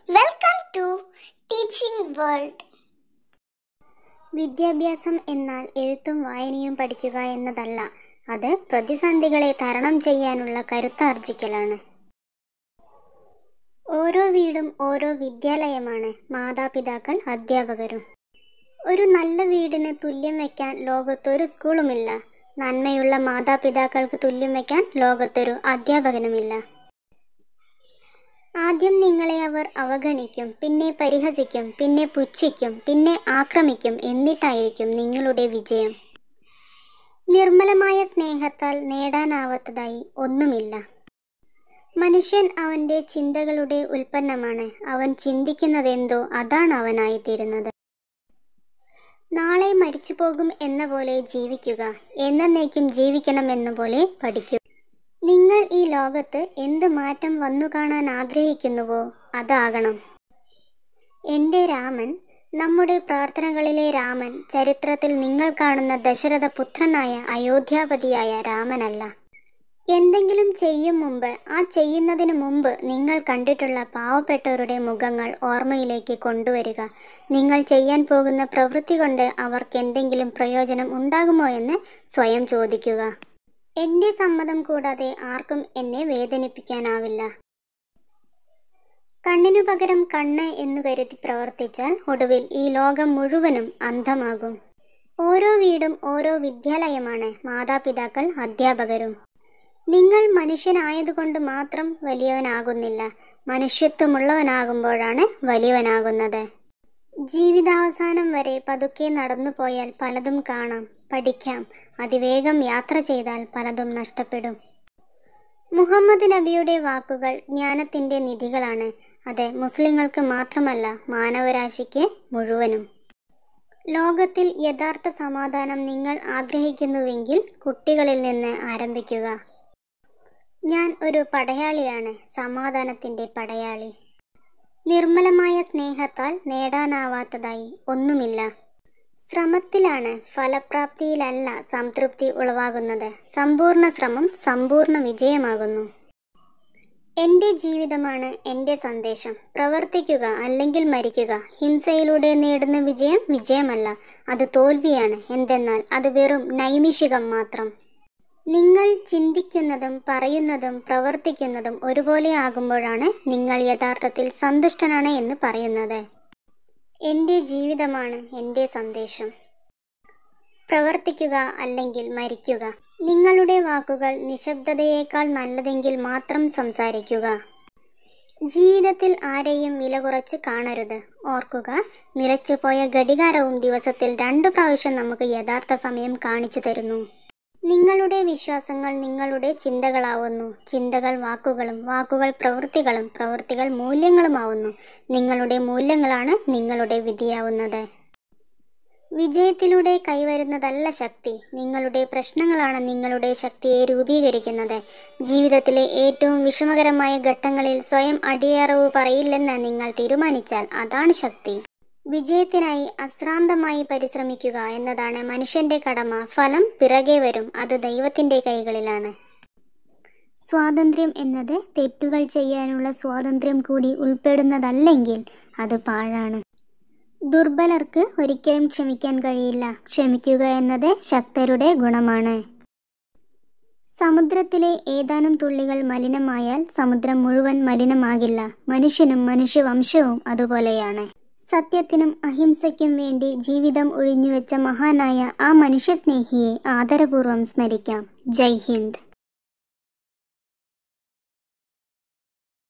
welcome to teaching world വിദ്യാഭ്യാസം എന്നാൽ എഴുത്തും വായനയും പഠിക്കുക എന്നതല്ല അത് പ്രതിസന്ധികളെ തരണം ചെയ്യാനുള്ള കരുത്താർജിക്കലാണ് ഓരോ വീടും ഓരോ വിദ്യാലയമാണ് മാതാപിതാക്കൾ അധ്യാപകരും ഒരു നല്ല വീടിന് തുല്യം വയ്ക്കാൻ ലോകത്തൊരു സ്കൂളുമില്ല നന്മയുള്ള മാതാപിതാക്കൾക്ക് തുല്യം വയ്ക്കാൻ ലോകത്തൊരു അധ്യാപകനുമില്ല ആദ്യം നിങ്ങളെ അവർ അവഗണിക്കും പിന്നെ പരിഹസിക്കും പിന്നെ പുച്ഛിക്കും പിന്നെ ആക്രമിക്കും എന്നിട്ടായിരിക്കും നിങ്ങളുടെ വിജയം നിർമ്മലമായ സ്നേഹത്താൽ നേടാനാവാത്തതായി ഒന്നുമില്ല മനുഷ്യൻ അവൻ്റെ ചിന്തകളുടെ ഉൽപ്പന്നമാണ് അവൻ ചിന്തിക്കുന്നതെന്തോ അതാണ് അവനായിത്തീരുന്നത് നാളെ മരിച്ചു പോകും എന്ന പോലെ ജീവിക്കുക എന്നേക്കും ജീവിക്കണം എന്ന പോലെ പഠിക്കുക നിങ്ങൾ ഈ ലോകത്ത് എന്ത് മാറ്റം വന്നു കാണാൻ ആഗ്രഹിക്കുന്നുവോ അതാകണം എൻ്റെ രാമൻ നമ്മുടെ പ്രാർത്ഥനകളിലെ രാമൻ ചരിത്രത്തിൽ നിങ്ങൾ കാണുന്ന ദശരഥ പുത്രനായ അയോധ്യാപതിയായ രാമനല്ല എന്തെങ്കിലും ചെയ്യും മുമ്പ് ആ ചെയ്യുന്നതിന് മുമ്പ് നിങ്ങൾ കണ്ടിട്ടുള്ള പാവപ്പെട്ടവരുടെ മുഖങ്ങൾ ഓർമ്മയിലേക്ക് കൊണ്ടുവരിക നിങ്ങൾ ചെയ്യാൻ പോകുന്ന പ്രവൃത്തി കൊണ്ട് അവർക്ക് എന്തെങ്കിലും പ്രയോജനം ഉണ്ടാകുമോ എന്ന് സ്വയം ചോദിക്കുക എൻ്റെ സമ്മതം കൂടാതെ ആർക്കും എന്നെ വേദനിപ്പിക്കാനാവില്ല കണ്ണിനു പകരം കണ്ണ് എന്നു കരുതി പ്രവർത്തിച്ചാൽ ഒടുവിൽ ഈ ലോകം മുഴുവനും അന്ധമാകും ഓരോ വീടും ഓരോ വിദ്യാലയമാണ് മാതാപിതാക്കൾ അധ്യാപകരും നിങ്ങൾ മനുഷ്യനായതുകൊണ്ട് മാത്രം വലിയവനാകുന്നില്ല മനുഷ്യത്വമുള്ളവനാകുമ്പോഴാണ് വലിയവനാകുന്നത് ജീവിതാവസാനം വരെ പതുക്കെ നടന്നു പോയാൽ പലതും കാണാം പഠിക്കാം അതിവേഗം യാത്ര ചെയ്താൽ പലതും നഷ്ടപ്പെടും മുഹമ്മദ് നബിയുടെ വാക്കുകൾ ജ്ഞാനത്തിൻ്റെ നിധികളാണ് അത് മുസ്ലിങ്ങൾക്ക് മാത്രമല്ല മാനവരാശിക്ക് മുഴുവനും ലോകത്തിൽ യഥാർത്ഥ സമാധാനം നിങ്ങൾ ആഗ്രഹിക്കുന്നുവെങ്കിൽ കുട്ടികളിൽ നിന്ന് ആരംഭിക്കുക ഞാൻ ഒരു പടയാളിയാണ് സമാധാനത്തിൻ്റെ പടയാളി നിർമ്മലമായ സ്നേഹത്താൽ നേടാനാവാത്തതായി ഒന്നുമില്ല ശ്രമത്തിലാണ് ഫലപ്രാപ്തിയിലല്ല സംതൃപ്തി ഉളവാകുന്നത് സമ്പൂർണ്ണ ശ്രമം സമ്പൂർണ്ണ വിജയമാകുന്നു എൻ്റെ ജീവിതമാണ് എൻ്റെ സന്ദേശം പ്രവർത്തിക്കുക അല്ലെങ്കിൽ മരിക്കുക ഹിംസയിലൂടെ നേടുന്ന വിജയം വിജയമല്ല അത് തോൽവിയാണ് എന്തെന്നാൽ അത് വെറും നൈമിഷികം മാത്രം നിങ്ങൾ ചിന്തിക്കുന്നതും പറയുന്നതും പ്രവർത്തിക്കുന്നതും ഒരുപോലെ ആകുമ്പോഴാണ് നിങ്ങൾ യഥാർത്ഥത്തിൽ സന്തുഷ്ടനാണ് എന്ന് പറയുന്നത് എൻ്റെ ജീവിതമാണ് എൻ്റെ സന്ദേശം പ്രവർത്തിക്കുക അല്ലെങ്കിൽ മരിക്കുക നിങ്ങളുടെ വാക്കുകൾ നിശബ്ദതയേക്കാൾ നല്ലതെങ്കിൽ മാത്രം സംസാരിക്കുക ജീവിതത്തിൽ ആരെയും വില കുറച്ച് കാണരുത് ഓർക്കുക നിലച്ചുപോയ ഘടികാരവും ദിവസത്തിൽ രണ്ടു പ്രാവശ്യം നമുക്ക് യഥാർത്ഥ സമയം കാണിച്ചു തരുന്നു നിങ്ങളുടെ വിശ്വാസങ്ങൾ നിങ്ങളുടെ ചിന്തകളാവുന്നു ചിന്തകൾ വാക്കുകളും വാക്കുകൾ പ്രവൃത്തികളും പ്രവൃത്തികൾ മൂല്യങ്ങളുമാവുന്നു നിങ്ങളുടെ മൂല്യങ്ങളാണ് നിങ്ങളുടെ വിധിയാവുന്നത് വിജയത്തിലൂടെ കൈവരുന്നതല്ല ശക്തി നിങ്ങളുടെ പ്രശ്നങ്ങളാണ് നിങ്ങളുടെ ശക്തിയെ രൂപീകരിക്കുന്നത് ജീവിതത്തിലെ ഏറ്റവും വിഷമകരമായ ഘട്ടങ്ങളിൽ സ്വയം അടിയറവ് പറയില്ലെന്ന് നിങ്ങൾ തീരുമാനിച്ചാൽ അതാണ് ശക്തി വിജയത്തിനായി അശ്രാന്തമായി പരിശ്രമിക്കുക എന്നതാണ് മനുഷ്യന്റെ കടമ ഫലം പിറകെ വരും അത് ദൈവത്തിന്റെ കൈകളിലാണ് സ്വാതന്ത്ര്യം എന്നത് തെറ്റുകൾ ചെയ്യാനുള്ള സ്വാതന്ത്ര്യം കൂടി ഉൾപ്പെടുന്നതല്ലെങ്കിൽ അത് പാഴാണ് ദുർബലർക്ക് ഒരിക്കലും ക്ഷമിക്കാൻ കഴിയില്ല ക്ഷമിക്കുക എന്നത് ശക്തരുടെ ഗുണമാണ് സമുദ്രത്തിലെ ഏതാനും തുള്ളികൾ മലിനമായാൽ സമുദ്രം മുഴുവൻ മലിനമാകില്ല മനുഷ്യനും മനുഷ്യവംശവും അതുപോലെയാണ് സത്യത്തിനും അഹിംസയ്ക്കും വേണ്ടി ജീവിതം ഒഴിഞ്ഞുവെച്ച മഹാനായ ആ മനുഷ്യസ്നേഹിയെ ആദരപൂർവ്വം സ്മരിക്കാം ജയ് ഹിന്ദ്